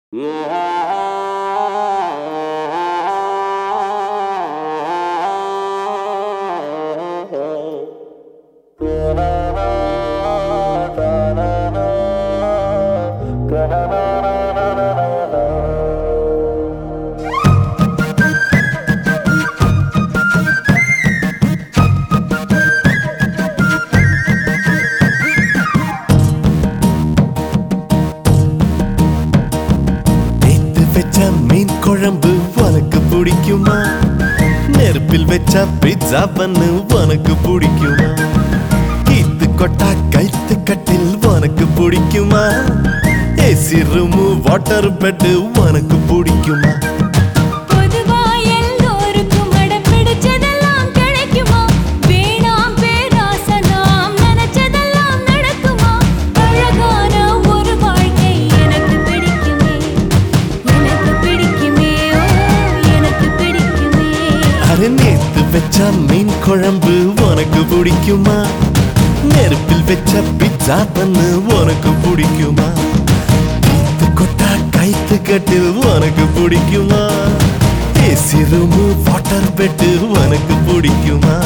நேத்து வச்ச மீன் குழம்பு உனக்கு பிடிக்குமா நெருப்பில் வச்ச பிட்சா பண்ணு உனக்கு பிடிக்குமா கீத்து கொட்டா கைத்து கட்டில் உனக்கு பிடிக்குமா ஏசி ரூமு வாட்டர் பெட்டு உனக்கு பிடிக்குமா பொதுவா எல்லோருக்கும் அடம் பிடிச்சதெல்லாம் கிடைக்குமா வேணாம் பேராசை நாம் நினைச்சதெல்லாம் நடக்குமா அழகான ஒரு வாழ்க்கை எனக்கு பிடிக்குமே எனக்கு பிடிக்குமே ஓ எனக்கு பிடிக்குமே அரை நேத்து வச்ச மீன் குழம்பு உனக்கு பிடிக்குமா நெருப்பில் வச்ச பிட்சா பண்ணு உனக்கு பிடிக்குமா கீத்து கொட்டா கைத்து கட்டில் உனக்கு பிடிக்குமா ஏசி ரூமு வாட்டர் பெட்டு உனக்கு பிடிக்குமா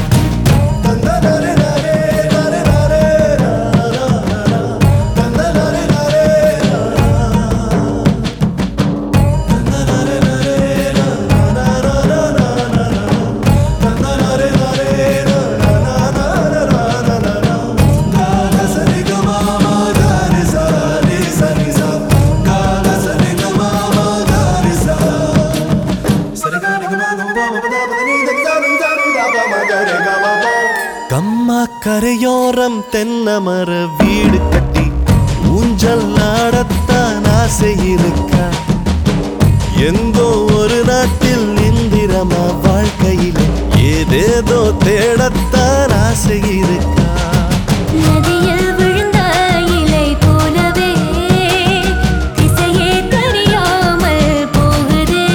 கம்மா கரையோரம் தென்னமர வீடு கட்டி ஊஞ்சல் ஆடத்தான் ஆசை இருக்கா எங்கோ ஒரு நாட்டில் இந்திரமா வாழ்க்கையில் ஏதேதோ தேடத்தான் ஆசை இருக்கா நதியில் விழுந்த இலை போலவே திசையே தெரியாமல் போகுதே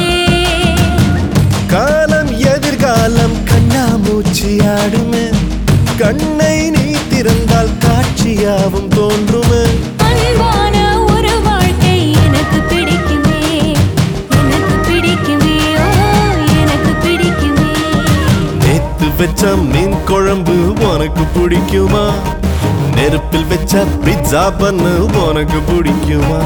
காலம் எதிர்காலம் கண்ணாமூச்சி ஆடுமே கண்ணை நீ திறந்தால் காட்சியாவும் தோன்றுமே அன்பான ஒரு வாழ்க்கை எனக்கு பிடிக்குமே எனக்கு பிடிக்குமே ஓ எனக்கு பிடிக்குமே நேத்து வச்ச மீன் குழம்பு உனக்கு பிடிக்குமா நெருப்பில் வச்ச பிட்சா பண்ணு உனக்கு பிடிக்குமா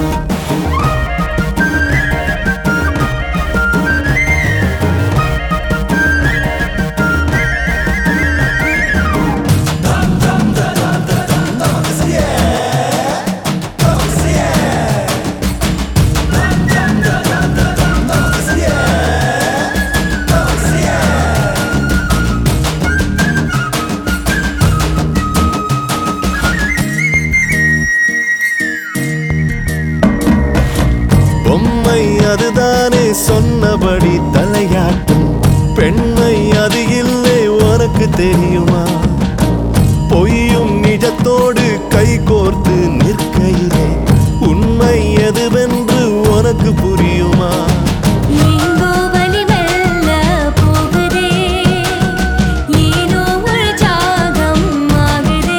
பொம்மை அதுதானே சொன்னபடி தலையாட்டும் பெண்மை அது இல்லை உனக்கு தெரியுமா பொய்யும் நிஜத்தோடு கை கோர்த்து நிற்கையிலே உண்மை எதுவென்று உனக்கு புரியுமா எங்கோ வலி மெல்ல போகுதே ஏனோ ஒரு ஜாகம் ஆகுதே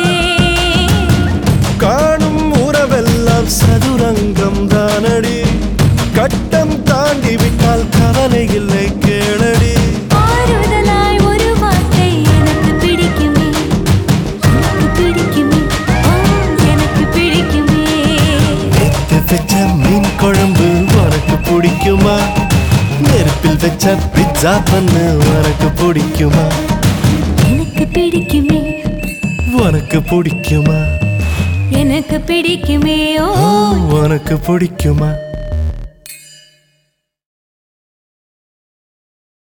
காணும் உறவெல்லாம் சதுரங்கம் தானடி கட்டம் தாண்டி விட்டால் கவலை இல்லை கேளடி ஆறுதலாய் ஒரு வார்த்தை எனக்கு பிடிக்குமே எனக்கு பிடிக்குமே ஓ எனக்கு பிடிக்குமே நேத்து வச்ச மீன் குழம்பு உனக்கு பிடிக்குமா நெருப்பில் வச்ச பிட்சா பண்ண உனக்கு பிடிக்குமா எனக்கு பிடிக்குமே உனக்கு பிடிக்குமா எனக்கு பிடிக்குமே ஓ ஓ, உனக்கு பிடிக்குமா